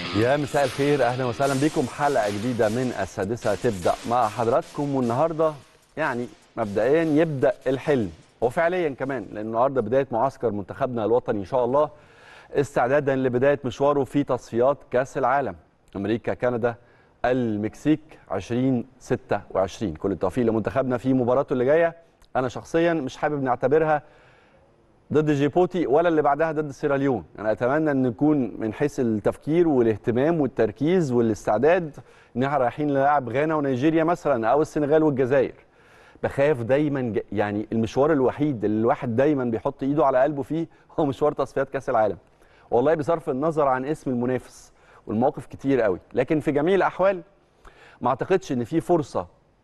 يا مساء الخير اهلا وسهلا بكم حلقه جديده من السادسه تبدا مع حضراتكم والنهارده يعني مبدئيا يبدا الحلم وفعليا كمان لان النهارده بدايه معسكر منتخبنا الوطني ان شاء الله استعدادا لبدايه مشواره في تصفيات كاس العالم امريكا كندا المكسيك 2026 كل التوفيق لمنتخبنا في مباراته اللي جايه انا شخصيا مش حابب نعتبرها ضد جيبوتي ولا اللي بعدها ضد سيراليون انا اتمنى ان نكون من حيث التفكير والاهتمام والتركيز والاستعداد ان احنا رايحين نلعب غانا ونيجيريا مثلا او السنغال والجزائر بخاف دايما ج- يعني المشوار الوحيد اللي الواحد دايما بيحط ايده على قلبه فيه هو مشوار تصفيات كاس العالم والله بصرف النظر عن اسم المنافس والمواقف كتير قوي لكن في جميع الاحوال ما اعتقدش ان في فرصه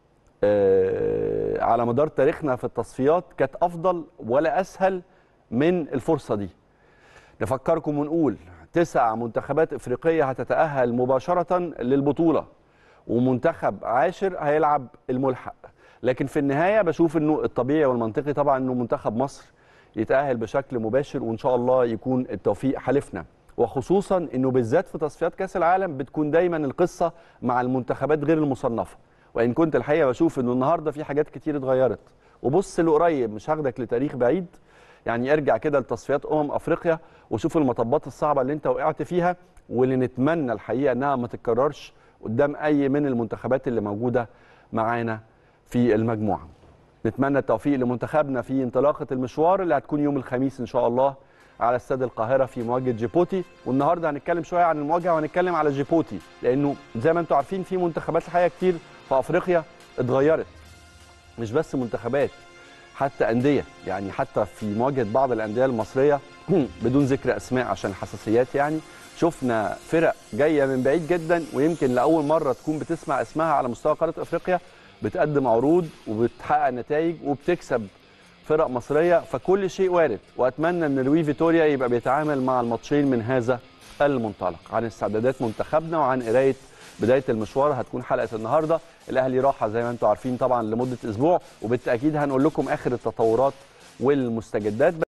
آه، على مدار تاريخنا في التصفيات كانت افضل ولا اسهل من الفرصه دي نفكركم ونقول تسع منتخبات افريقيه هتتاهل مباشره للبطوله ومنتخب عاشر هيلعب الملحق لكن في النهايه بشوف انه الطبيعي والمنطقي طبعا انه منتخب مصر يتاهل بشكل مباشر وان شاء الله يكون التوفيق حلفنا وخصوصا انه بالذات في تصفيات كاس العالم بتكون دايما القصه مع المنتخبات غير المصنفه وان كنت الحقيقه بشوف انه النهارده في حاجات كتير اتغيرت وبص لقريب مش هاخدك لتاريخ بعيد يعني ارجع كده لتصفيات امم افريقيا وشوف المطبات الصعبه اللي انت وقعت فيها واللي نتمنى الحقيقه انها ما تتكررش قدام اي من المنتخبات اللي موجوده معانا في المجموعه. نتمنى التوفيق لمنتخبنا في انطلاقه المشوار اللي هتكون يوم الخميس ان شاء الله على استاد القاهره في مواجهه جيبوتي والنهارده هنتكلم شويه عن المواجهه وهنتكلم على جيبوتي لانه زي ما انتم عارفين في منتخبات الحقيقه كتير في افريقيا اتغيرت مش بس منتخبات حتى انديه يعني حتى في مواجهه بعض الانديه المصريه بدون ذكر اسماء عشان الحساسيات يعني شفنا فرق جايه من بعيد جدا ويمكن لاول مره تكون بتسمع اسمها على مستوى قاره افريقيا بتقدم عروض وبتحقق نتائج وبتكسب فرق مصريه فكل شيء وارد واتمنى ان لوي فيتوريا يبقى بيتعامل مع الماتشين من هذا المنطلق عن استعدادات منتخبنا وعن قرايه بدايه المشوار هتكون حلقه النهارده الاهلي راحه زي ما انتم عارفين طبعا لمده اسبوع وبالتاكيد هنقول لكم اخر التطورات والمستجدات